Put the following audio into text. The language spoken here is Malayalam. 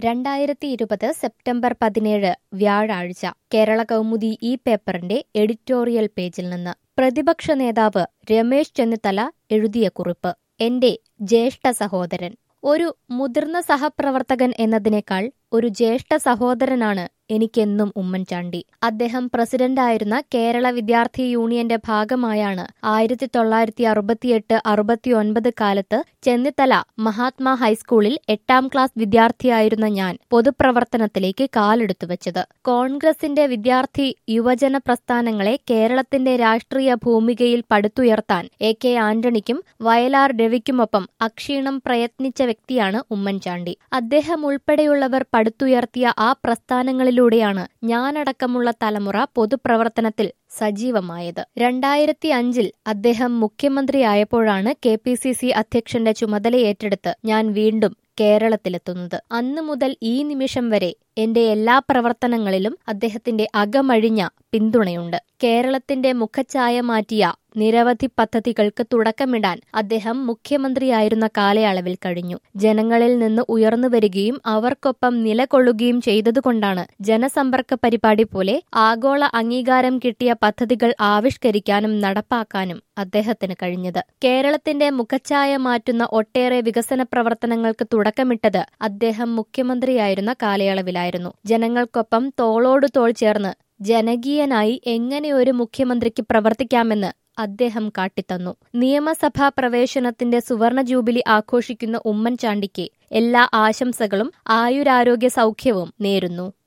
രണ്ടായിരത്തി ഇരുപത് സെപ്റ്റംബർ പതിനേഴ് വ്യാഴാഴ്ച കേരള കൗമുദി ഈ പേപ്പറിന്റെ എഡിറ്റോറിയൽ പേജിൽ നിന്ന് പ്രതിപക്ഷ നേതാവ് രമേശ് ചെന്നിത്തല എഴുതിയ കുറിപ്പ് എന്റെ ജ്യേഷ്ഠ സഹോദരൻ ഒരു മുതിർന്ന സഹപ്രവർത്തകൻ എന്നതിനേക്കാൾ ഒരു ജ്യേഷ്ഠ സഹോദരനാണ് എനിക്കെന്നും ഉമ്മൻചാണ്ടി അദ്ദേഹം പ്രസിഡന്റായിരുന്ന കേരള വിദ്യാർത്ഥി യൂണിയന്റെ ഭാഗമായാണ് ആയിരത്തി തൊള്ളായിരത്തി അറുപത്തിയെട്ട് അറുപത്തിയൊൻപത് കാലത്ത് ചെന്നിത്തല മഹാത്മാ ഹൈസ്കൂളിൽ എട്ടാം ക്ലാസ് വിദ്യാർത്ഥിയായിരുന്ന ഞാൻ പൊതുപ്രവർത്തനത്തിലേക്ക് കാലെടുത്തു വെച്ചത് കോൺഗ്രസിന്റെ വിദ്യാർത്ഥി യുവജന പ്രസ്ഥാനങ്ങളെ കേരളത്തിന്റെ രാഷ്ട്രീയ ഭൂമികയിൽ പടുത്തുയർത്താൻ എ കെ ആന്റണിക്കും വയലാർ രവിക്കുമൊപ്പം അക്ഷീണം പ്രയത്നിച്ച വ്യക്തിയാണ് ഉമ്മൻചാണ്ടി അദ്ദേഹം ഉൾപ്പെടെയുള്ളവർ പടുത്തുയർത്തിയ ആ പ്രസ്ഥാനങ്ങളിലൂടെയാണ് ഞാനടക്കമുള്ള തലമുറ പൊതുപ്രവർത്തനത്തിൽ സജീവമായത് രണ്ടായിരത്തി അഞ്ചിൽ അദ്ദേഹം മുഖ്യമന്ത്രിയായപ്പോഴാണ് കെ പി സി സി അധ്യക്ഷന്റെ ചുമതല ഏറ്റെടുത്ത് ഞാൻ വീണ്ടും കേരളത്തിലെത്തുന്നത് അന്നു മുതൽ ഈ നിമിഷം വരെ എന്റെ എല്ലാ പ്രവർത്തനങ്ങളിലും അദ്ദേഹത്തിന്റെ അകമഴിഞ്ഞ പിന്തുണയുണ്ട് കേരളത്തിന്റെ മുഖച്ഛായ മാറ്റിയ നിരവധി പദ്ധതികൾക്ക് തുടക്കമിടാൻ അദ്ദേഹം മുഖ്യമന്ത്രിയായിരുന്ന കാലയളവിൽ കഴിഞ്ഞു ജനങ്ങളിൽ നിന്ന് ഉയർന്നു വരികയും അവർക്കൊപ്പം നിലകൊള്ളുകയും ചെയ്തതുകൊണ്ടാണ് ജനസമ്പർക്ക പരിപാടി പോലെ ആഗോള അംഗീകാരം കിട്ടിയ പദ്ധതികൾ ആവിഷ്കരിക്കാനും നടപ്പാക്കാനും അദ്ദേഹത്തിന് കഴിഞ്ഞത് കേരളത്തിന്റെ മുഖച്ഛായ മാറ്റുന്ന ഒട്ടേറെ വികസന പ്രവർത്തനങ്ങൾക്ക് തുടക്കമിട്ടത് അദ്ദേഹം മുഖ്യമന്ത്രിയായിരുന്ന കാലയളവിലായിരുന്നു ജനങ്ങൾക്കൊപ്പം തോളോടു തോൾ ചേർന്ന് ജനകീയനായി എങ്ങനെ ഒരു മുഖ്യമന്ത്രിക്ക് പ്രവർത്തിക്കാമെന്ന് അദ്ദേഹം കാട്ടിത്തന്നു നിയമസഭാ പ്രവേശനത്തിന്റെ സുവർണ ജൂബിലി ആഘോഷിക്കുന്ന ഉമ്മൻചാണ്ടിക്ക് എല്ലാ ആശംസകളും ആയുരാരോഗ്യ സൗഖ്യവും നേരുന്നു